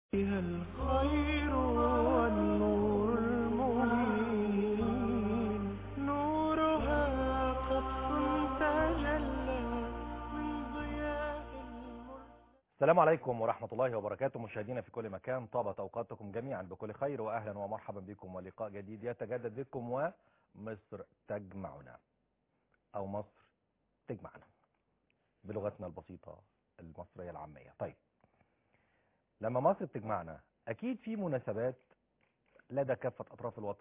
فيها الخير والنور المبين نورها قطف تجلى من ضياء المرسل السلام عليكم ورحمة الله وبركاته مشاهدينا في كل مكان طابت أوقاتكم جميعا بكل خير وأهلا ومرحبا بكم ولقاء جديد يتجدد بكم ومصر تجمعنا أو مصر تجمعنا بلغتنا البسيطة المصرية العامية طيب لما مصر بتجمعنا أكيد في مناسبات لدى كافة أطراف الوطن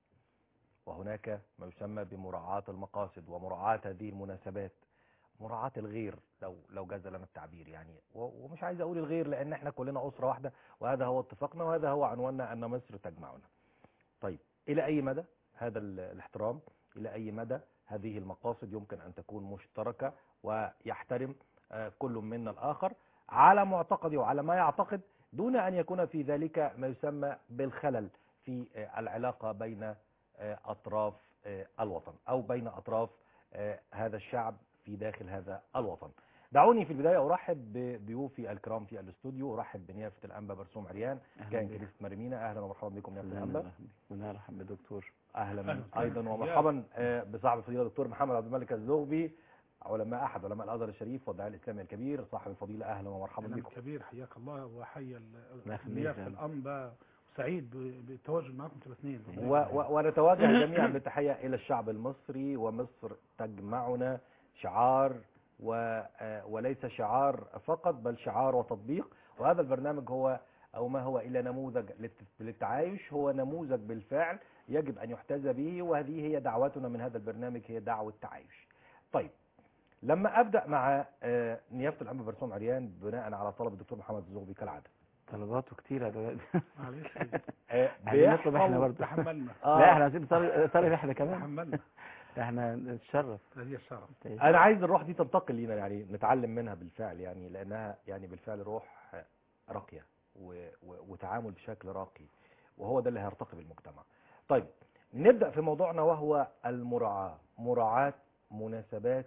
وهناك ما يسمى بمراعاة المقاصد ومراعاة هذه المناسبات مراعاة الغير لو لو جاز لنا التعبير يعني و- ومش عايز اقول الغير لان احنا كلنا اسره واحده وهذا هو اتفاقنا وهذا هو عنواننا ان مصر تجمعنا. طيب الى اي مدى هذا ال- الاحترام؟ الى اي مدى هذه المقاصد يمكن ان تكون مشتركه ويحترم آه، كل منا الاخر على معتقده وعلى ما يعتقد دون ان يكون في ذلك ما يسمى بالخلل في آه، العلاقه بين آه، اطراف آه، الوطن او بين اطراف آه، هذا الشعب في داخل هذا الوطن دعوني في البداية أرحب بضيوفي الكرام في الاستوديو أرحب بنيافة الأنبا برسوم عريان كان كنيسة مرمينا أهلا ومرحبا بكم نيافة الأنبا ونرحب بدكتور أهلا أهلا. أيضا ومرحبا آه، بصاحب الفضيلة دكتور محمد عبد الملك الزغبي علماء أحد علماء الأزهر الشريف والداعية الإسلامي الكبير صاحب الفضيلة أهلا ومرحبا أهلا بكم كبير حياك الله وحيا الله يخليك الضياف يا رب. الأنبا سعيد ب- بالتواجد معكم في الاثنين و و ونتوجه جميعا بالتحية إلى الشعب المصري ومصر تجمعنا شعار و آه، وليس شعار فقط بل شعار وتطبيق وهذا البرنامج هو أو ما هو إلا نموذج للت- للتعايش هو نموذج بالفعل يجب أن يحتذى به وهذه هي دعوتنا من هذا البرنامج هي دعوة تعايش طيب لما أبدأ مع آه، نيافة الأنبا برسوم عريان بناء على طلب الدكتور محمد الزغبي كالعادة طلباته كتيرة دلوقتي معلش آه، عايزين نطلب احنا بيحصل- برضه تحملنا آه، لا احنا عايزين طالب طالب احنا كمان تحملنا احنا نتشرف هذه الشرف انا عايز الروح دي تنتقل لينا يعني نتعلم منها بالفعل يعني لانها يعني بالفعل روح راقيه و- و- وتعامل بشكل راقي وهو ده اللي هيرتقي بالمجتمع طيب نبدا في موضوعنا وهو المراعاه مراعاه مناسبات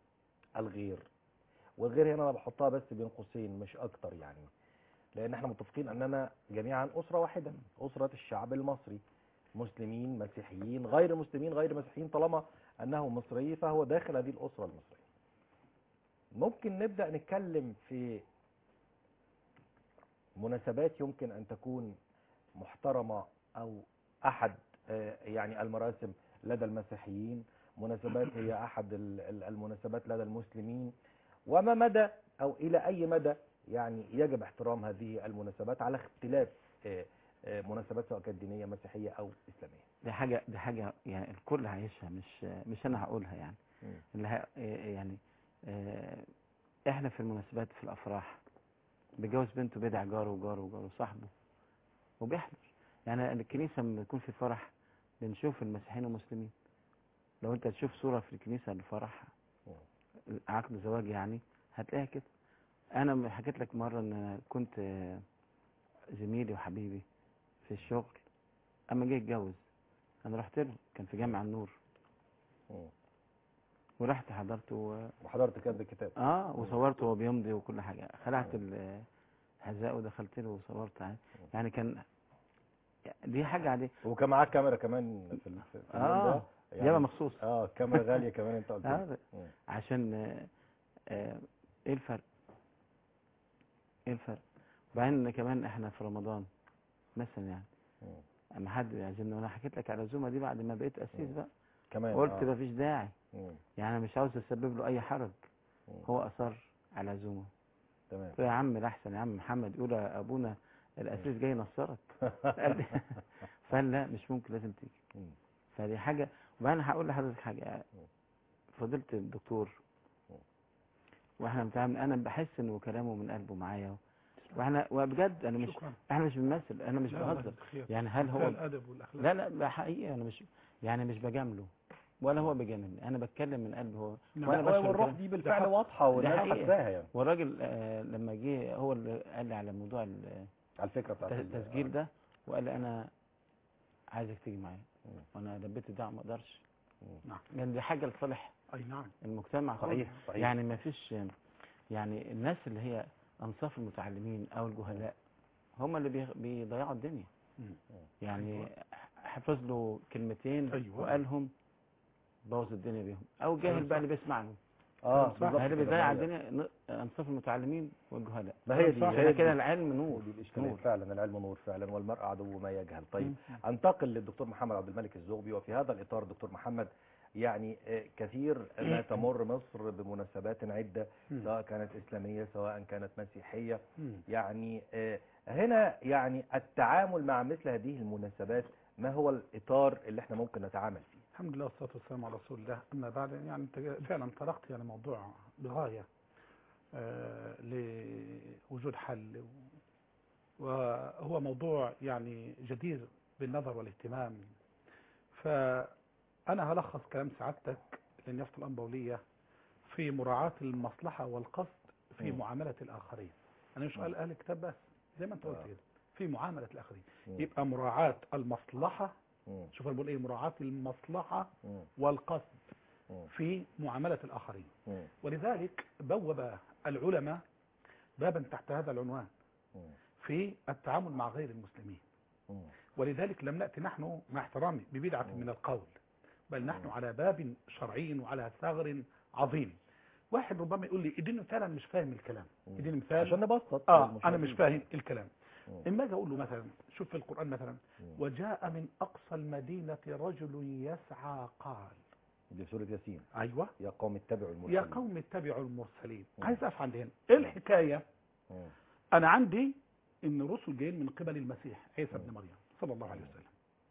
الغير والغير هنا انا بحطها بس بين قوسين مش اكتر يعني لان احنا متفقين اننا جميعا اسره واحده اسره الشعب المصري مسلمين مسيحيين غير مسلمين غير مسيحيين طالما انه مصري فهو داخل هذه الاسره المصريه ممكن نبدا نتكلم في مناسبات يمكن ان تكون محترمه او احد آه، يعني المراسم لدى المسيحيين مناسبات هي احد ال- ال- المناسبات لدى المسلمين وما مدى او الى اي مدى يعني يجب احترام هذه المناسبات على اختلاف آه، آه، مناسبات سواء كانت دينيه مسيحيه او اسلاميه دي حاجة دي حاجة يعني الكل عايشها مش مش انا هقولها يعني مم. اللي ه... يعني اه، احنا في المناسبات في الافراح بجوز بنته بيدعي جاره وجاره وجاره وصاحبه وبيحضر يعني الكنيسة لما يكون في فرح بنشوف المسيحيين والمسلمين لو انت تشوف صورة في الكنيسة لفرح عقد زواج يعني هتلاقيها كده انا حكيت لك مرة ان أنا كنت اه، زميلي وحبيبي في الشغل اما جه يتجوز انا رحت له كان في جامع النور مم. ورحت حضرته و... وحضرت كتاب الكتاب اه وصورته وهو بيمضي وكل حاجه خلعت ال- الحذاء ودخلت له وصورت يعني يعني كان دي حاجه عاديه وكان معاك كاميرا كمان في ال- في في اليوم اه ده جابها مخصوص اه كاميرا غاليه كمان انت قلت لي. آه مم. عشان آه، آه، ايه الفرق ايه الفرق وبعدين كمان احنا في رمضان مثلا يعني مم. اما حد يعزمنا وانا حكيت لك على العزومه دي بعد ما بقيت اسيس مم. بقى كمان قلت آه. مفيش داعي مم. يعني انا مش عاوز اسبب له اي حرج مم. هو اصر على العزومه تمام قلت له يا عم الاحسن يا عم محمد يقول يا ابونا الاسيس جاي ينصرك قال لي فقال لا مش ممكن لازم تيجي مم. فدي حاجه وبعدين هقول لحضرتك حاجه فضلت الدكتور واحنا بنتعامل انا بحس انه كلامه من قلبه معايا واحنا وبجد انا مش شكرا احنا مش بنمثل انا مش لا، الله بهزر يجزيك خير. يعني هل ده هو الادب والاخلاق لا لا ده حقيقي انا مش يعني مش بجامله ولا هو بيجاملني انا بتكلم من قلبي هو نعم. وانا لا، بشرب والروح كلام. دي بالفعل حق. واضحه والناس حقيقة. حساها يعني والراجل آه، لما جه هو اللي قال لي على موضوع ال- على الفكره بتاعت ال- التسجيل ده وقال لي انا عايزك تيجي معايا مم. وانا لبيت الدعوه ما اقدرش نعم لان دي حاجه لصالح اي نعم المجتمع كله. صحيح صحيح يعني ما فيش يعني الناس اللي هي انصاف المتعلمين او الجهلاء هم اللي بيغ- بيضيعوا الدنيا مم. يعني حفظ له كلمتين أيوة. وقالهم بوظ الدنيا بيهم او جاهل أيوة بقى صح. اللي بيسمع له اه صح. بالظبط اللي كده. بيضيع ما هي- الدنيا ن- انصاف المتعلمين والجهلاء ما هي دي صح. هي هنا دي. كده العلم نور ودي الإشكالية نور. فعلا العلم نور فعلا والمرء عدو ما يجهل طيب مم. انتقل للدكتور محمد عبد الملك الزغبي وفي هذا الإطار دكتور محمد يعني آه، كثير ما تمر مصر بمناسبات عدة مم. سواء كانت إسلامية سواء كانت مسيحية مم. يعني آه، هنا يعني التعامل مع مثل هذه المناسبات ما هو الإطار اللي احنا ممكن نتعامل فيه الحمد لله والصلاة والسلام على رسول الله أما بعد يعني أنت فعلا طرقت يعني موضوع بغاية آه، لوجود حل وهو موضوع يعني جدير بالنظر والاهتمام فأنا هلخص كلام سعادتك للنفط الأنبولية في مراعاة المصلحة والقصد في مم. معاملة الآخرين أنا مش مم. قال أهل الكتاب بس زي ما أنت قلت آه. كده في معاملة الآخرين مم. يبقى مراعاة المصلحة مم. شوف أنا بقول إيه مراعاة المصلحة مم. والقصد مم. في معاملة الآخرين مم. ولذلك بوب العلماء بابا تحت هذا العنوان مم. في التعامل مع غير المسلمين مم. ولذلك لم نأتي نحن مع احترامي ببدعة من القول بل نحن على باب شرعي وعلى ثغر عظيم واحد ربما يقول لي اديني مثالا مش فاهم الكلام مم. اديني مثال عشان نبسط اه انا المشاهدين. مش فاهم الكلام مم. اما اجي اقول له مثلا شوف في القرآن مثلا مم. وجاء من اقصى المدينة رجل يسعى قال دي سورة ياسين ايوه يا قوم اتبعوا المرسلين يا قوم اتبعوا المرسلين مم. عايز اقف عند هنا ايه الحكايه مم. انا عندي ان الرسل جايين من قبل المسيح عيسى ابن مم. مريم صلى الله عليه وسلم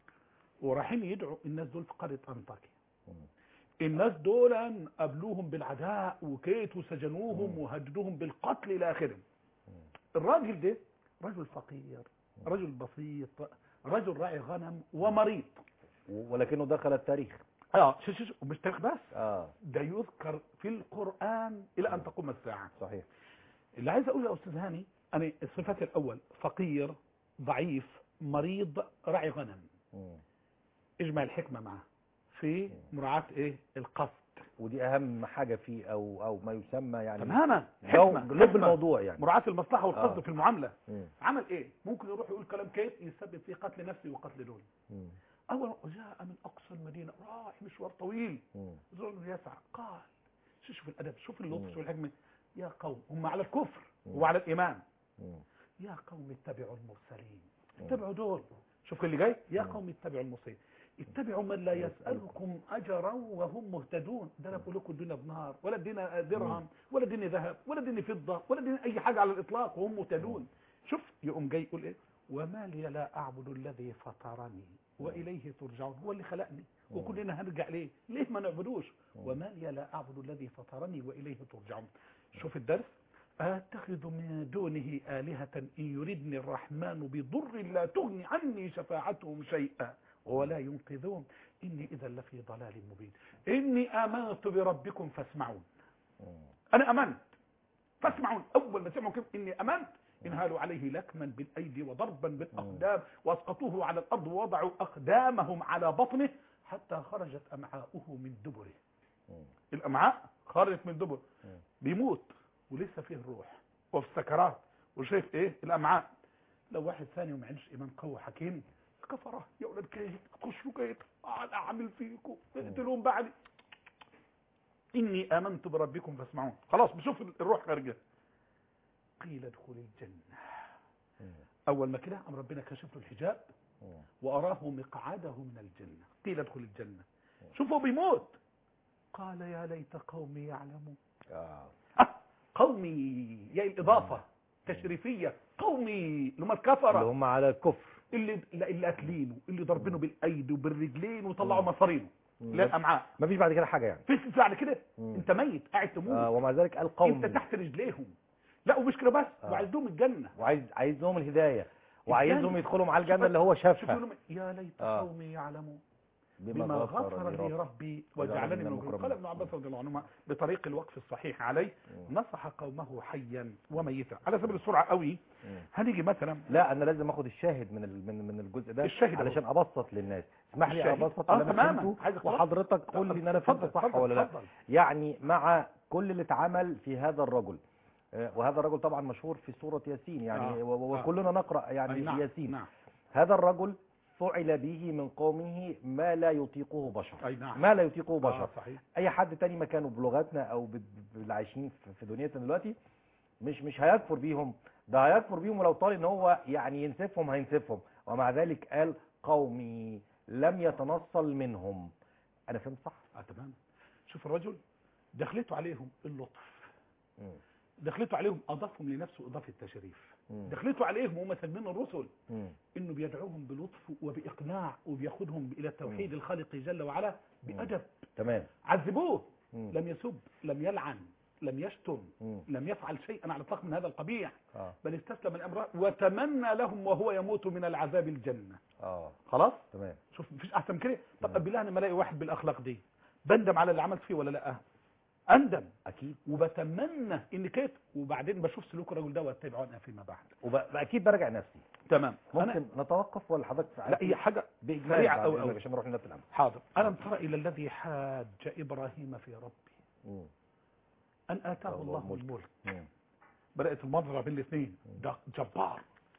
ورايحين يدعوا الناس دول في قريه انطاكيا مم. الناس دول قابلوهم بالعداء وكيت وسجنوهم مم. وهددوهم بالقتل الى اخره مم. الراجل ده رجل فقير رجل بسيط رجل راعي غنم ومريض و- ولكنه دخل التاريخ اه شو شو شو ومش تاريخ بس اه ده يذكر في القران الى ان تقوم الساعه صحيح اللي عايز اقوله يا استاذ هاني انا الصفات الاول فقير ضعيف مريض راعي غنم مم. اجمع الحكمه معاه في مراعاه ايه القصد ودي اهم حاجة فيه او او ما يسمى يعني تماما جو حكمه لب حكمة. الموضوع يعني مراعاه المصلحه والقصد آه. في المعامله مم. عمل ايه ممكن يروح يقول كلام كيف يسبب في قتل نفسي وقتل دول مم. اول جاء من اقصى المدينه راح مشوار طويل مم. زول يسعى قال شو شوف الادب شوف مم. اللطف شوف الحكمه يا قوم هم على الكفر مم. وعلى الايمان مم. يا قوم اتبعوا المرسلين مم. اتبعوا دول شوف اللي جاي يا مم. قوم اتبعوا المرسلين اتبعوا من لا يسألكم أجرا وهم مهتدون ده لا بقول لكم الدنيا بنار ولا ادينا درهم ولا اديني ذهب ولا اديني فضة ولا اديني أي حاجة على الإطلاق وهم مهتدون شوف يقوم جاي يقول إيه وما لي لا أعبد الذي فطرني وإليه ترجعون هو اللي خلقني وكلنا هنرجع ليه ليه ما نعبدوش وما لي لا أعبد الذي فطرني وإليه ترجعون شوف الدرس أتخذ من دونه آلهة إن يردني الرحمن بضر لا تغني عني شفاعتهم شيئا ولا ينقذون إني إذا لفي ضلال مبين إني آمنت بربكم فاسمعون مم. أنا أمنت فاسمعون أول ما سمعوا كيف إني أمنت انهالوا عليه لكما بالأيدي وضربا بالأقدام وأسقطوه على الأرض ووضعوا أقدامهم على بطنه حتى خرجت أمعاؤه من دبره مم. الأمعاء خرجت من دبر مم. بيموت ولسه فيه الروح وفي السكرات وشايف ايه الامعاء لو واحد ثاني وما عندوش ايمان قوي حكيم كفره يا ولاد كيت تخشوا كيت انا اعمل فيكم اقتلوهم بعد اني امنت بربكم فاسمعون خلاص بشوف الروح خارجه قيل ادخل الجنه مم. اول ما كده قام ربنا كشف له الحجاب مم. واراه مقعده من الجنه قيل ادخل الجنه شوفوا بيموت قال يا ليت قومي يعلمون آه. آه، قومي يا الإضافة تشريفية قومي اللي هم اللي الكفرة هم على الكفر اللي اللي قاتلينه اللي ضاربينه بالايدي وبالرجلين وطلعوا مصارينه مم. لا الامعاء ما فيش بعد كده حاجة يعني في بعد كده مم. انت ميت قاعد تموت آه ومع ذلك قال قوم انت تحت رجليهم لا ومش كده بس آه. وعايز لهم الجنه وعايز عايز لهم الهداية وعايزهم الجنة. يدخلوا معاه الجنة شوف- اللي هو شوف شافها يقول لهم يا ليت آه. قومي يعلمون بما غفر لي ربي. ربي وجعلني من المكرمين قال ابن عباس رضي الله عنهما بطريق الوقف الصحيح عليه نصح قومه حيا وميتا على سبيل السرعه قوي مم. هنيجي مثلا لا انا لازم اخد الشاهد من ال- من من الجزء ده الشاهد علشان ابسط للناس اسمح لي الشاهد. ابسط آه، اللي انا تماماً. فهمته عايزك وحضرتك قول لي ان انا اتفضل، فهمت صح اتفضل، ولا لا اتفضل. يعني مع كل اللي اتعمل في هذا الرجل آه، وهذا الرجل طبعا مشهور في سورة ياسين يعني آه، و- و- آه. وكلنا نقرأ يعني أي نعم ياسين نعم هذا الرجل فعل به من قومه ما لا يطيقه بشر أي نعم ما لا يطيقه آه بشر صحيح اي حد تاني مكانه بلغتنا او ب- ب- باللي عايشين في- في دنيتنا دلوقتي مش مش هيكفر بيهم ده هيكفر بيهم ولو طال ان هو يعني ينسفهم هينسفهم ومع ذلك قال قومي لم يتنصل منهم انا فهمت صح اه تمام شوف الرجل دخلته عليهم اللطف مم. دخلته عليهم اضافهم لنفسه اضافه تشريف مم. دخلته عليهم هم سلمين الرسل مم. انه بيدعوهم بلطف وباقناع وبياخذهم الى توحيد الخالق جل وعلا بادب تمام عذبوه مم. لم يسب لم يلعن لم يشتم مم. لم يفعل شيئا على الاطلاق من هذا القبيح اه بل استسلم الامر وتمنى لهم وهو يموت من العذاب الجنه اه خلاص تمام شوف مفيش احسن من كده مم. طب بالله انا ما الاقي واحد بالاخلاق دي بندم على اللي عملت فيه ولا لا اندم اكيد وبتمنى ان كيف وبعدين بشوف سلوك الرجل ده واتبعه انا فيما بعد واكيد براجع نفسي تمام ممكن انا نتوقف ولا حضرتك لا هي حاجه باجمال سريعة بعد أوي إذنك أوي. عشان نروح لنفس الامر حاضر الم ترى الى الذي حاج ابراهيم في ربه مم. ان اتاه الله الله الملك. الملك مم. بدات المنظره بين الاثنين ده جبار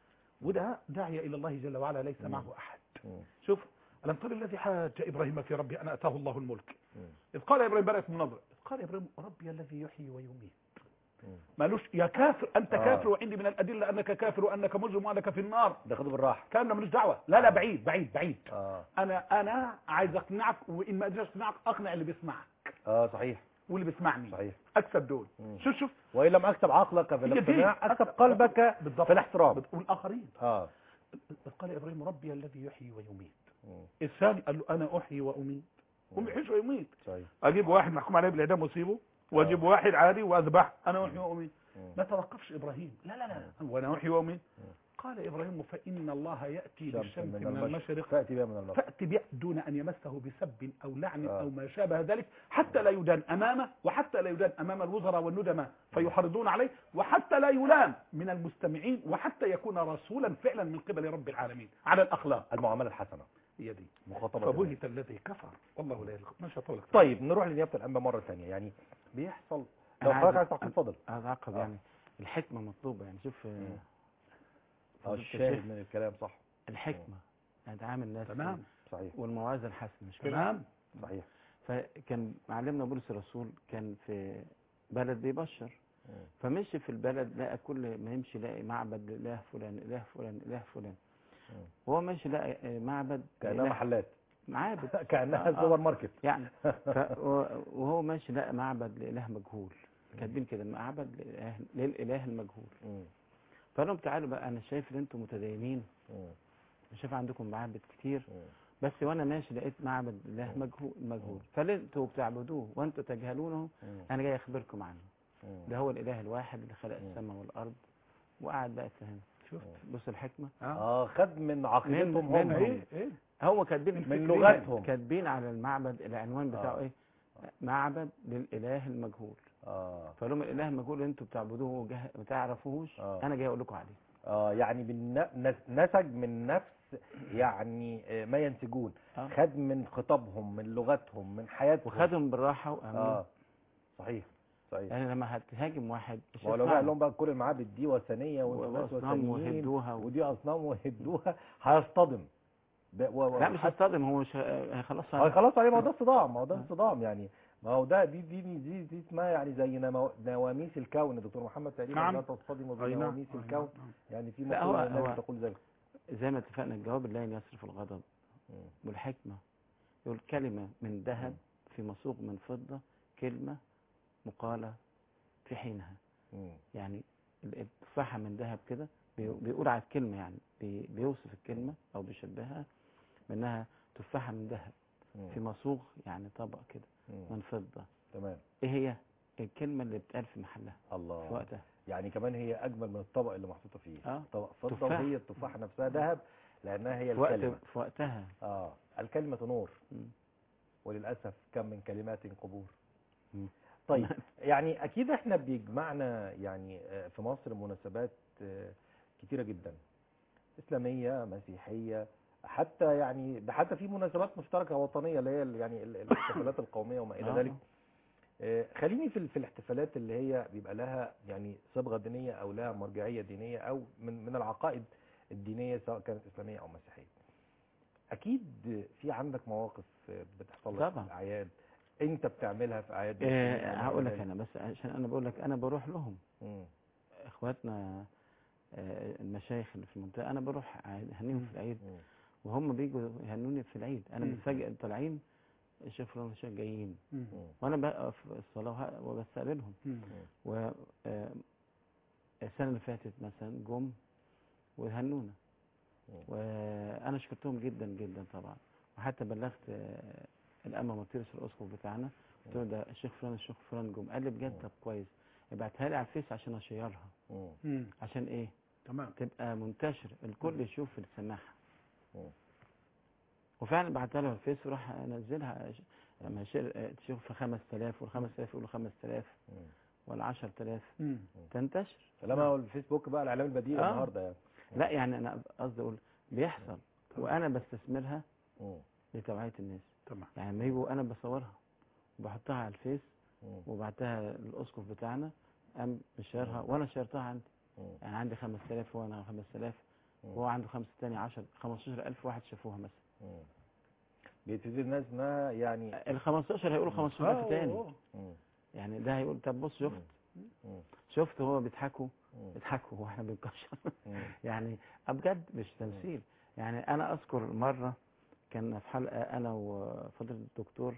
وده داعيه الى الله جل وعلا ليس مم. معه احد مم. شوف الم ترى الذي حاج ابراهيم في ربه ان اتاه الله الملك مم. إذ قال إبراهيم بدأت المناظرة إذ قال إبراهيم ربي الذي يحيي ويميت مم. مالوش يا كافر أنت آه. كافر وعندي من الأدلة أنك كافر وأنك مجرم وأنك في النار ده خده بالراحه كان ملوش دعوة لا لا بعيد بعيد بعيد اه أنا أنا عايز أقنعك وإن ما قدرتش أقنعك أقنع اللي بيسمعك اه صحيح واللي بيسمعني صحيح أكسب دول مم. شوف شوف وان لم اكسب عقلك في هي دي. الاقتناع اكسب قلبك بالضبط في الاحترام والآخرين اه إذ قال إبراهيم ربي الذي يحيي ويميت مم. الثاني قال له أنا أحيي وأميت هم يحيش ويميت صحيح أجيب واحد محكوم عليه بالإعدام وأسيبه وأجيب واحد عادي وأذبح أنا أحيي وأميت مم. ما توقفش إبراهيم لا لا لا وأنا أحيي وأميت قال إبراهيم فإن الله يأتي شمس بالشمس من المشرق فاتي بها من المغرب فأتي به دون أن يمسه بسب أو لعن آه. أو ما شابه ذلك حتى لا يدان أمامه وحتى لا يدان أمام الوزراء والندماء فيحرضون عليه وحتى لا يلام من المستمعين وحتى يكون رسولا فعلا من قبل رب العالمين على الأخلاق المعامله الحسنه هي دي مخاطبه الناس. فبهت الذي كفر والله لا يلقى ما شاء الله طيب نروح لنيابه الانباء مره ثانيه يعني بيحصل لو أنا حضرتك عايز- عايز تعقيب اتفضل هذا عقب آه. يعني الحكمة مطلوبة يعني شوف آه، مم. اه فضيلة الشاهد الشيخ، من الكلام صح الحكمة يعني تعامل الناس تمام صحيح والموعظة الحسنة مش كده تمام صحيح فكان معلمنا بولس الرسول كان في بلد بيبشر مم. فمشي في البلد لقى كل ما يمشي يلاقي معبد لإله فلان إله فلان إله فلان مم. وهو ماشي لقى آه، معبد كانها لإله- محلات معابد كانها آه. سوبر ماركت يعني ف... و- وهو ماشي لقى معبد لإله مجهول كاتبين كده معبد لإله, للإله المجهول مم. فقال لهم تعالوا بقى أنا شايف إن أنتم متدينين مم. شايف عندكم معابد كتير مم. بس وأنا ماشي لقيت معبد لإله مجهول مجهول فليه أنتوا بتعبدوه وأنتوا تجهلونه مم. أنا جاي أخبركم عنه مم. ده هو الإله الواحد اللي خلق مم. السماء والأرض وقعد بقى يفهم شفت بص الحكمة اه خد من عقيدتهم من- هم من- ايه ايه هو كاتبين من كاتبين- لغتهم. كاتبين على المعبد العنوان بتاعه آه. ايه معبد للاله المجهول اه فقال لهم الاله المجهول اللي انتوا بتعبدوه وجه- ما تعرفوهوش آه. انا جاي اقول لكم عليه اه يعني بالن- نس- نسج من نفس يعني آه، ما ينتجون آه. خد من خطابهم من لغتهم من حياتهم وخدهم بالراحه وامنوا اه صحيح صحيح يعني لما هتهاجم واحد مش ما هو لو هيسمعه. قال لهم بقى كل المعابد دي وثنيه والناس واصنام وثنيين وهدوها و... ودي اصنام وهدوها هيصطدم ب- و- و- لا مش حتى- هيصطدم هو مش ه- خلاص هو خلاص عليه ما هو ده صدام ما هو ده آه. صدام يعني ما هو ده دي دي دي, دي, دي اسمها يعني زي نمو- نواميس الكون دكتور محمد تقريبا نعم. لا تصطدم أي نعم. بنواميس أي الكون نعم. يعني في لا، هو- مقولة النبي هو- تقول ذلك زي ما اتفقنا الجواب لا يصرف الغضب مم. والحكمه يقول كلمه من ذهب في مسوق من فضه كلمه مقاله في حينها مم. يعني التفاحة من ذهب كده بي- بيقول على الكلمة يعني بي- بيوصف الكلمة أو بيشبهها بأنها تفاحة من ذهب مم. في مصوغ يعني طبق كده مم. من فضة تمام إيه هي الكلمة اللي بتقال في محلها في الله وقتها يعني كمان هي اجمل من الطبق اللي محطوطه فيه آه. طبق فضه تفاح. وهي التفاحه نفسها ذهب لانها هي في, وقت الكلمه في وقتها اه الكلمه نور مم. وللاسف كم من كلمات قبور مم. طيب يعني اكيد احنا بيجمعنا يعني آه، في مصر مناسبات آه، كتيره جدا اسلاميه مسيحيه حتى يعني ده حتى في مناسبات مشتركه وطنيه اللي هي ال- يعني ال- الاحتفالات القوميه وما الى آه. ذلك آه، خليني في ال- في الاحتفالات اللي هي بيبقى لها يعني صبغه دينيه او لها مرجعيه دينيه او من من العقائد الدينيه سواء كانت اسلاميه او مسيحيه اكيد في عندك مواقف آه، بتحصل لك في طبعا. الاعياد انت بتعملها في اعياد آه، المسلمين ولا هقول لك غيرها؟ انا بس عشان انا بقول لك انا بروح لهم مم. اخواتنا آه، المشايخ اللي في المنطقه انا بروح اهنيهم في العيد مم. وهم بيجوا يهنوني في العيد انا مم. متفاجئ طالعين الشيخ فلان والشيخ جايين مم. مم. وانا بقى في الصلاه وه- وبستقبلهم مم. و آه، السنه اللي فاتت مثلا جم وهنونا مم. وانا شكرتهم جدا جدا طبعا وحتى بلغت آه، الأمة مطيرس الأسقف بتاعنا قلت له ده الشيخ فلان الشيخ فلان جم قال لي بجد طب كويس ابعتها لي على الفيس عشان اشيرها مم. مم. عشان ايه تمام تبقى منتشر الكل يشوف السماحة مم. وفعلا بعتها له على الفيس وراح انزلها ش- لما شير- تشوف في 5000 وال 5000 يقولوا 5000 مم. ولا 10000 مم. تنتشر سلام على الفيسبوك بقى الاعلام البديل آه. النهارده يعني لا يعني انا قصدي اقول بيحصل وانا بستثمرها مم. لتوعية الناس تمام يعني لما يجوا انا بصورها وبحطها على الفيس مم. وبعتها للاسقف بتاعنا قام مشيرها وانا شيرتها عندي مم. يعني عندي 5000 وانا 5000 مم. وهو عنده خمسة تاني 10 15000 واحد شافوها مثلا مم. بيبتدي الناس انها يعني ال 15 هيقولوا 15000 تاني آه. مم. يعني ده هيقول طب بص شفت مم. شفت هو بيضحكوا مم. بيضحكوا واحنا بنكشر مم. يعني بجد مش تمثيل يعني انا اذكر مره كان في حلقه انا وفضيله الدكتور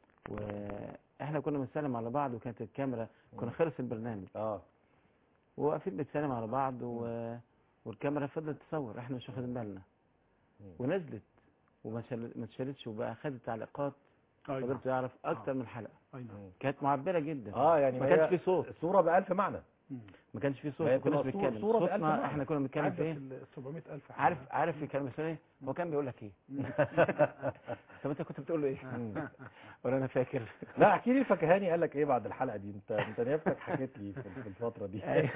واحنا كنا بنسلم على بعض وكانت الكاميرا كنا خلص البرنامج اه وواقفين بنسلم على بعض و... والكاميرا فضلت تصور احنا مش واخدين بالنا مم. ونزلت وما شل- ما اتشالتش وبقى خدت تعليقات أي نعم. فضلت يعرف اكتر من حلقه أي نعم مم. كانت معبره جدا اه يعني ما هي كانش في صوت الصوره بألف معنى مم. ما كانش في صوت ما هي ما كناش بتبقى صورة- بنتكلم صورة بألف صوتنا معنى. احنا كنا بنتكلم في عدت ايه ال 700000 عارف عارف كان بيسأل ايه هو كان بيقول لك ايه طب انت كنت بتقول له ايه مم. ولا انا فاكر لا احكي لي الفكهاني قال لك ايه بعد الحلقه دي انت انت نفسك حكيت لي في في الفتره دي أيوة.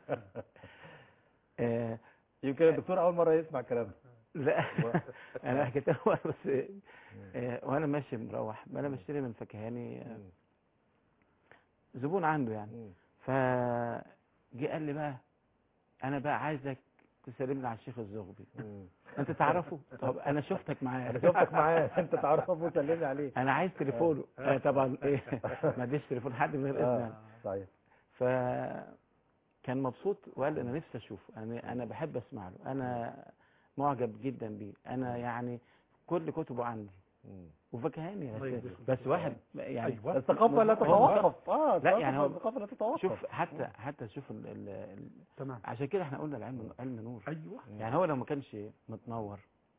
آه، يمكن الدكتور اول مره يسمع الكلام ده لا انا حكيت له بس آه، وانا ماشي مروح انا بشتري من فكهاني آه، مم. زبون عنده يعني مم. فجي قال لي بقى انا بقى عايزك تسلمني على الشيخ الزغبي مم. انت تعرفه طب انا شفتك معاه انا شفتك معاه انت تعرفه وسلمني عليه انا عايز تليفونه آه، طبعا ايه ما اديش تليفون حد من غير اذن اه يعني. صحيح فكان مبسوط وقال انا نفسي اشوفه انا انا بحب اسمع له انا معجب جدا بيه انا يعني كل كتبه عندي مم. وفكهاني الله بس, يجزيك بس خير. واحد يعني أيوة. الثقافه لا هو- تتوقف اه لا، يعني هو- الثقافه لا تتوقف شوف حتى حتى شوف ال ال ال تمام عشان كده احنا قلنا العلم علم نور أيوة يعني هو لو ما كانش متنور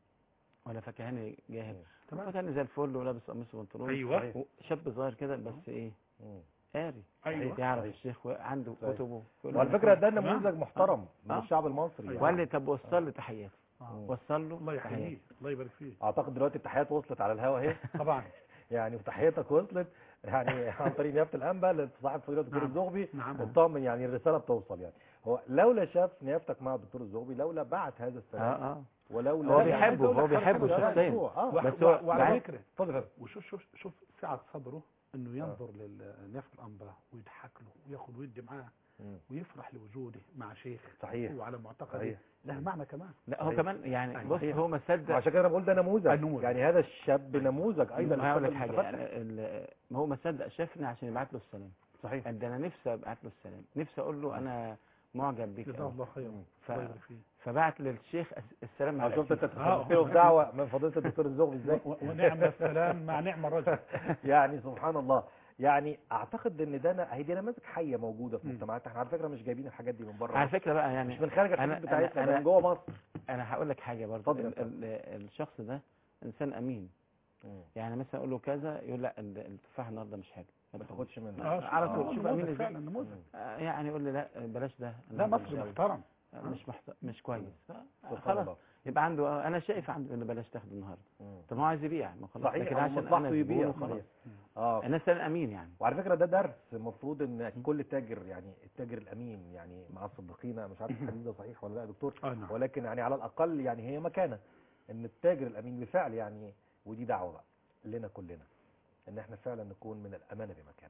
ولا فكهاني جاهل تمام فكهاني زي الفل ولابس قميص وبنطلون أيوة شاب صغير كده بس ايه مم. قاري أيوة يعرف صحيح. الشيخ عنده صحيح. كتبه يقول له وعلى فكره ده تمام. نموذج محترم من آه. الشعب المصري يعني. وقال لي طب وصل لي تحياتي آه. وصل له الله تحياتي يحييه الله يبارك فيه اعتقد دلوقتي التحيات وصلت على الهوا اهي طبعا يعني وتحياتك وصلت يعني عن طريق نيافه الانبا لصاحب فضيله الدكتور نعم. الزغبي نعم اطمن يعني الرساله بتوصل يعني هو لولا شاف نيافتك مع الدكتور الزغبي لولا بعت هذا السلام اه اه ولولا هو يعني بيحبه، عايز أقول هو لك حاجة بيحبه كده، شخصياً. اه وح- بس هو وعلى بعد- فكرة اتفضل يا فندم. وشوف شوف شوف سعة صدره انه ينظر للنفس الانبا ويضحك له وياخد ويدي معاه مم. ويفرح لوجوده مع شيخ صحيح وعلى معتقده صحيح له معنى كمان لا هو صحيح. كمان يعني أيوة. بص هو ما صدق عشان كده انا بقول ده نموذج النموذج. يعني هذا الشاب نموذج ايضا ما هقول لك للشاب حاجه المتفتح. يعني ال- ما هو ما صدق شافني عشان يبعت له السلام صحيح قال ده انا نفسي ابعت له السلام نفسي اقول له انا معجب بيك جزاه أوي. الله خيرا مم. ف- الله يبارك فيه فبعت للشيخ الس- السلام اه على شفت انت الأسيس. تخلصت له في دعوه من فضيله الدكتور الزغبي ازاي و- ونعم السلام مع نعم الرجل يعني سبحان الله يعني اعتقد ان ده ن- هي دي نماذج حيه موجوده في مم. مجتمعاتنا احنا على فكره مش جايبين الحاجات دي من بره على مصر. فكره بقى مش يعني من خارج أنا- الحدود أنا- بتاعتنا ده أنا- من جوه مصر انا هقول لك حاجه برضه اتفضل يا ال- ال- الشخص ده انسان امين مم. يعني مثلا اقول له كذا يقول لا ال- التفاح النهارده مش حلو ما تاخدش منه آه، على طول آه، شوف نموذج أمين إزاي. فعلا نموذج آه، يعني يقول لي لا بلاش ده لا النهاردة مصري مش قوي. محترم آه، مش محت... مش كويس ف- سبحان خلاص الله يبقى عنده آه، انا شايف عنده انه بلاش تاخده النهارده مم. طب ما هو عايز يبيع ما خلاص صحيح لكن هو عشان مصلحته انا زبون يبيع وخلاص صحيح اه الناس انا امين يعني وعلى فكره ده درس المفروض ان كل تاجر يعني التاجر الامين يعني مع الصديقين أنا مش عارف الحديث ده صحيح ولا لا يا دكتور اه نعم ولكن يعني على الاقل يعني هي مكانه ان التاجر الامين بالفعل يعني ودي دعوه بقى لنا كلنا ان احنا فعلا نكون من الامانه بمكان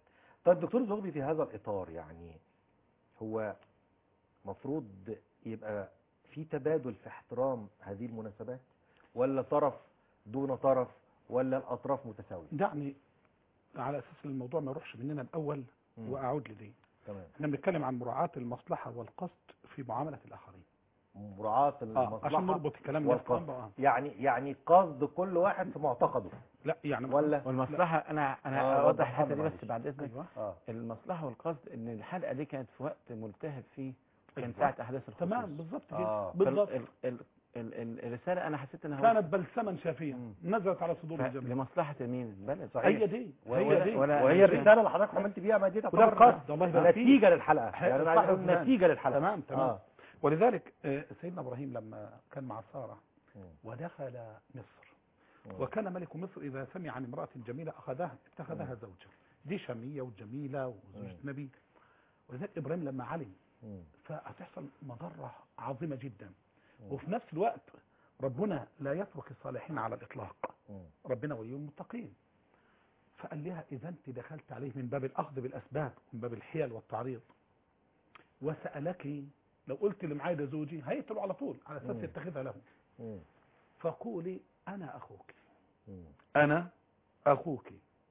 طيب دكتور زغبي في هذا الإطار يعني هو مفروض يبقى في تبادل في احترام هذه المناسبات ولا طرف دون طرف ولا الأطراف متساوية دعني على اساس الموضوع ما يروحش مننا الاول مم. واعود لدي تمام احنا بنتكلم عن مراعاه المصلحه والقصد في معامله الاخرين مراعاة اه المصلحة عشان نربط الكلام والقصد. ده آه. يعني يعني قصد كل واحد في معتقده لا يعني ولا والمصلحه انا انا آه، اوضح وضحها الحته دي معلش. بس بعد اذنك ايوه اه المصلحه والقصد ان الحلقه دي كانت في وقت ملتهب فيه كان أيوة. ساعه احداث الخصوص تمام بالظبط كده آه. بالظبط فال- ال- ال- ال- الرساله انا حسيت انها كانت بلسما شافيا مم. نزلت على صدور ف- الجميع لمصلحه مين البلد صحيح. هي دي و- هي ولا- دي ولا- وهي أنا مش- الرسالة اللي حضرتك عملت بيها ما دي وده تعتبر القصد الله يبارك فيك نتيجة للحلقة حلو، يعني أنا عايز صح أقول وفلان. نتيجة للحلقة تمام تمام آه. ولذلك آه، سيدنا ابراهيم لما كان مع ساره مم. ودخل مصر مم. وكان ملك مصر اذا سمع عن امراه جميله اخذها اتخذها زوجا دي شاميه وجميله وزوجة مم. نبي ولذلك ابراهيم لما علم مم. فهتحصل مضره عظيمه جدا مم. وفي نفس الوقت ربنا لا يترك الصالحين على الاطلاق مم. ربنا ولي المتقين فقال لها اذا انت دخلت عليه من باب الاخذ بالاسباب من باب الحيل والتعريض وسالك لو قلت اللي معايا ده زوجي هيقتله على طول على اساس مم. يتخذها له مم. فقولي انا اخوك مم. انا اخوك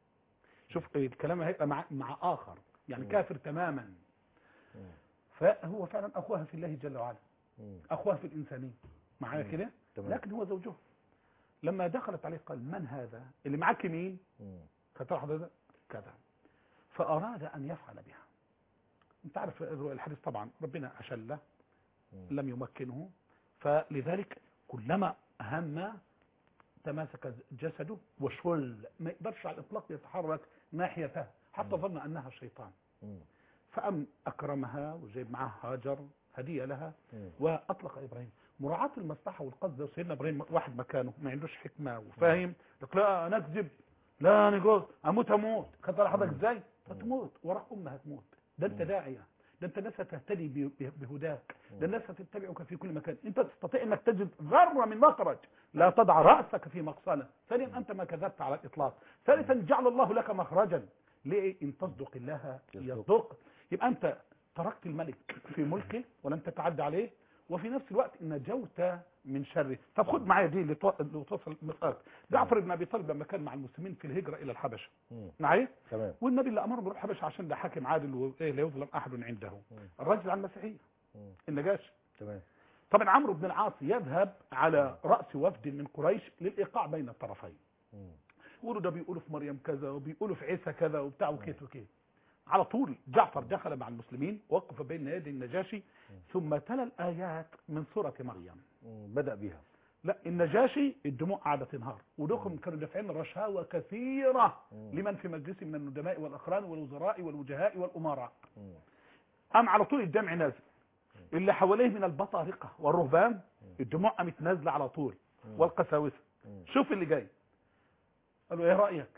شوف الكلام هيبقى مع مع اخر يعني مم. كافر تماما مم. فهو فعلا اخوها في الله جل وعلا مم. اخوها في الانسانيه معايا مم. كده تمام. لكن هو زوجها لما دخلت عليه قال من هذا اللي معاك مين مم. فترى حضرتك كذا فأراد أن يفعل بها أنت عارف الحديث طبعا ربنا أشله مم. لم يمكنه فلذلك كلما هم تماسك جسده وشل ما يقدرش على الإطلاق يتحرك ناحيته حتى مم. ظن أنها الشيطان مم. فأم أكرمها وجايب معها هاجر هدية لها مم. واطلق ابراهيم مراعاه المصلحه والقصد لو سيدنا ابراهيم واحد مكانه ما عندوش حكمه وفاهم يقول لا انا اكذب لا انا جوز اموت اموت خدت بالك حضرتك ازاي فتموت وراح امها هتموت ده انت مم. داعيه ده انت الناس هتهتدي ب- ب- بهداك ده الناس هتتبعك في كل مكان انت تستطيع انك تجد ذره من مخرج لا تضع راسك في مقصله ثانيا انت ما كذبت على الاطلاق ثالثا جعل الله لك مخرجا ليه ان تصدق الله يصدق. يصدق يبقى انت تركت الملك في ملكه ولم تتعدى عليه وفي نفس الوقت نجوت من شره طب خد معايا دي اللي تو- اللي توصل مثقال جعفر بن ابي طالب لما كان مع المسلمين في الهجره الى الحبشه مم. معايا تمام والنبي اللي امرهم يروح الحبشه عشان ده حاكم عادل وايه لا يظلم احد عنده مم. الرجل عن المسيحيه مم. النجاشي تمام طبعا عمرو بن العاص يذهب على راس وفد من قريش للايقاع بين الطرفين مم. يقولوا ده بيقولوا في مريم كذا وبيقولوا في عيسى كذا وبتاع وكيت وكيت على طول جعفر دخل مع المسلمين وقف بين يدي النجاشي ثم تلا الآيات من سورة مريم مم. بدأ بيها لا النجاشي الدموع قاعدة تنهار ودخل كانوا دافعين رشاوى كثيرة مم. لمن في مجلسه من الندماء والأقران والوزراء والوجهاء والأمراء مم. قام على طول الدمع نازل اللي حواليه من البطارقة والرهبان الدموع قامت نازلة على طول مم. والقساوسة مم. شوف اللي جاي قالوا ايه رأيك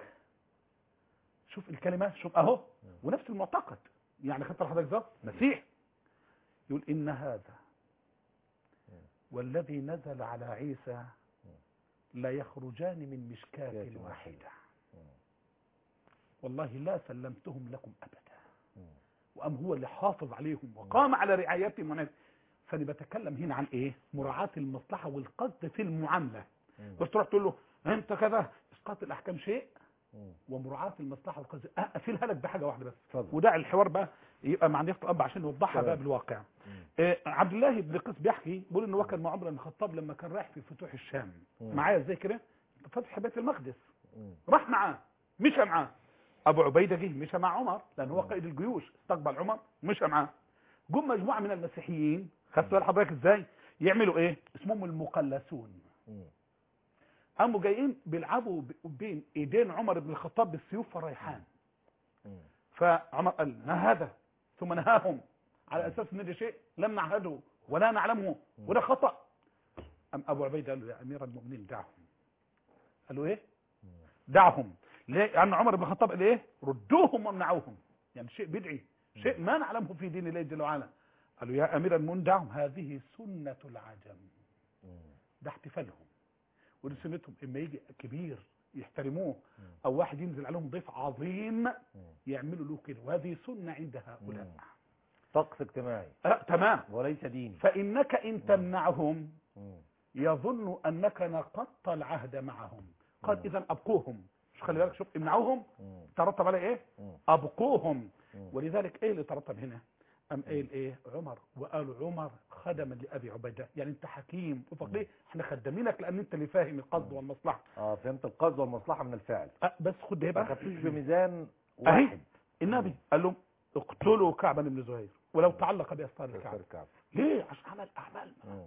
شوف الكلمة شوف اهو ونفس المعتقد يعني خدت حضرتك ظبط مسيح يقول ان هذا والذي نزل على عيسى لا يخرجان من مشكاة مشكاة واحدة مم. والله لا سلمتهم لكم ابدا مم. وام هو اللي حافظ عليهم وقام على رعايتهم وناس فانا بتكلم هنا عن ايه مراعاة المصلحة والقصد في المعاملة مم. بس تروح تقول له انت كذا اسقاط الاحكام شيء مم. ومراعاة المصلحة والقصد اقفلها لك بحاجة واحدة بس اتفضل ودع الحوار بقى يبقى مع نيافة الاب عشان يوضحها تمام. بقى بالواقع مم. إيه عبد الله بن قيس بيحكي بيقول ان هو كان مع عمر بن الخطاب لما كان رايح في فتوح الشام مم. معايا ازاي كده فتح بيت المقدس مم. راح معاه مشى معاه ابو عبيده جه مشى مع عمر لان هو قائد الجيوش استقبل عمر مشى معاه جم مجموعه من المسيحيين خدت بال حضرتك ازاي يعملوا ايه اسمهم المقلسون مم. قاموا جايين بيلعبوا ب- بين ايدين عمر بن الخطاب بالسيوف والريحان مم. فعمر قال ما هذا ثم نهاهم على اساس ان ده شيء لم نعهده ولا نعلمه وده خطا ام ابو عبيده قال له يا امير المؤمنين دعهم قالوا ايه دعهم ليه لان عمر بن الخطاب قال ايه ردوهم وامنعوهم يعني شيء بدعي شيء ما نعلمه في دين الله جل وعلا قالوا يا امير المؤمنين دعهم هذه سنه العجم مم. ده احتفالهم ودي سنتهم اما يجي كبير يحترموه مم. او واحد ينزل عليهم ضيف عظيم مم. يعملوا له كده وهذه سنه عند هؤلاء مم. طقس اجتماعي أه تمام وليس ديني فانك ان تمنعهم مم. يظن انك نقضت العهد معهم قال مم. اذا ابقوهم مش خلي بالك شوف امنعوهم مم. ترتب على ايه مم. ابقوهم مم. ولذلك ايه اللي ترتب هنا ام قايل ايه عمر وقالوا عمر خدما لابي عبيده يعني انت حكيم وفقيه احنا خدامينك لان انت اللي فاهم القصد والمصلحه اه فهمت القصد والمصلحه من الفعل أه بس خد ده ما بقى خدتوش بميزان أهي. واحد النبي قال لهم اقتلوا كعب بن زهير ولو تعلق باستار الكعب الكعب ليه عشان عمل اعمال مم.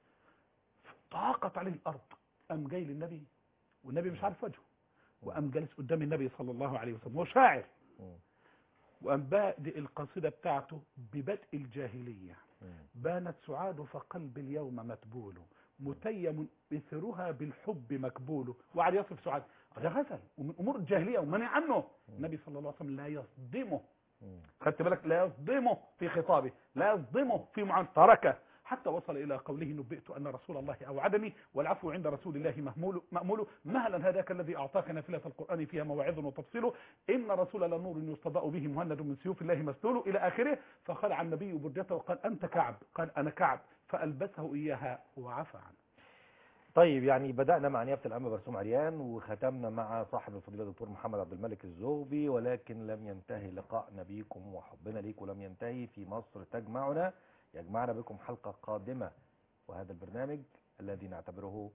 ضاقت عليه الارض قام جاي للنبي والنبي مش عارف وجهه وقام جالس قدام النبي صلى الله عليه وسلم هو شاعر مم. وقام بادئ القصيده بتاعته ببدء الجاهليه مم. بانت سعاد فقلب اليوم متبول متيم اثرها بالحب مكبول وقعد يصف سعاد ده غزل ومن امور الجاهليه ومنع عنه النبي صلى الله عليه وسلم لا يصدمه مم. خدت بالك لا يصدمه في خطابه لا يصدمه في معاملة تركه حتى وصل إلى قوله نبئت أن رسول الله أوعدني والعفو عند رسول الله مهمول مأمول مهلا هذاك الذي أعطاك نافلة القرآن فيها مواعظ وتفصيل إن رسول لنور يستضاء به مهند من سيوف الله مسلول إلى آخره فخلع النبي بردته وقال أنت كعب قال أنا كعب فألبسه إياها وعفى عنه طيب يعني بدأنا مع نيابة الأنبا برسوم عريان وختمنا مع صاحب الفضيلة الدكتور محمد عبد الملك الزغبي ولكن لم ينتهي لقائنا بيكم وحبنا ليكم لم ينتهي في مصر تجمعنا يجمعنا بكم حلقة قادمة وهذا البرنامج الذي نعتبره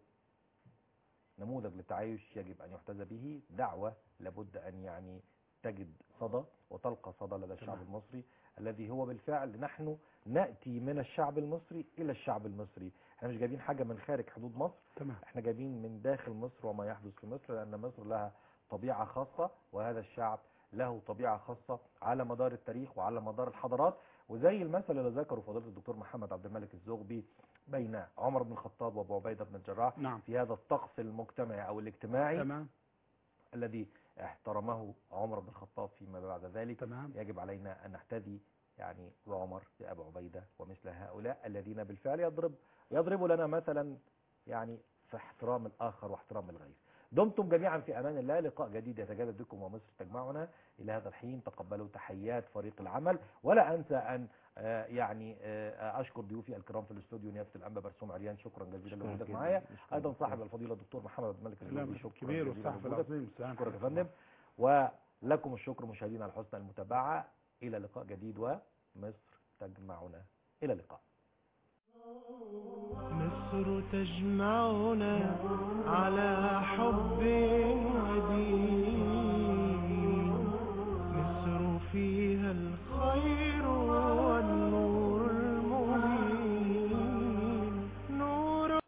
نموذج للتعايش يجب أن يحتذى به دعوة لابد أن يعني تجد صدى وتلقى صدى لدى الشعب تمام. المصري الذي هو بالفعل نحن نأتي من الشعب المصري إلى الشعب المصري احنا مش جايبين حاجة من خارج حدود مصر تمام احنا جايبين من داخل مصر وما يحدث في مصر لأن مصر لها طبيعة خاصة وهذا الشعب له طبيعة خاصة على مدار التاريخ وعلى مدار الحضارات وزي المثل اللي ذكره فضيلة الدكتور محمد عبد الملك الزغبي بين عمر بن الخطاب وابو عبيدة بن الجراح نعم في هذا الطقس المجتمعي أو الاجتماعي تمام الذي احترمه عمر بن الخطاب فيما بعد ذلك تمام يجب علينا أن نحتذي يعني بعمر بأبي عبيدة ومثل هؤلاء الذين بالفعل يضرب يضرب لنا مثلا يعني في احترام الآخر واحترام الغير دمتم جميعا في أمان الله لقاء جديد يتجدد بكم ومصر تجمعنا إلى هذا الحين تقبلوا تحيات فريق العمل ولا أنسى أن آه، يعني آه، أشكر ضيوفي الكرام في الاستوديو نيافة الأنبا برسوم عريان شكرا جزيلا شكراً لوجودك جداً. معايا شكراً أيضا صاحب جداً. الفضيلة الدكتور محمد عبد الملك كلام الزغبي شكرا كبير جزيلاً والصحفي لوجودك. العظيم سلام أشكرك يا فندم ولكم الشكر مشاهدينا على حسن المتابعة إلى لقاء جديد ومصر تجمعنا إلى اللقاء مصر تجمعنا على حب ودين مصر فيها الخير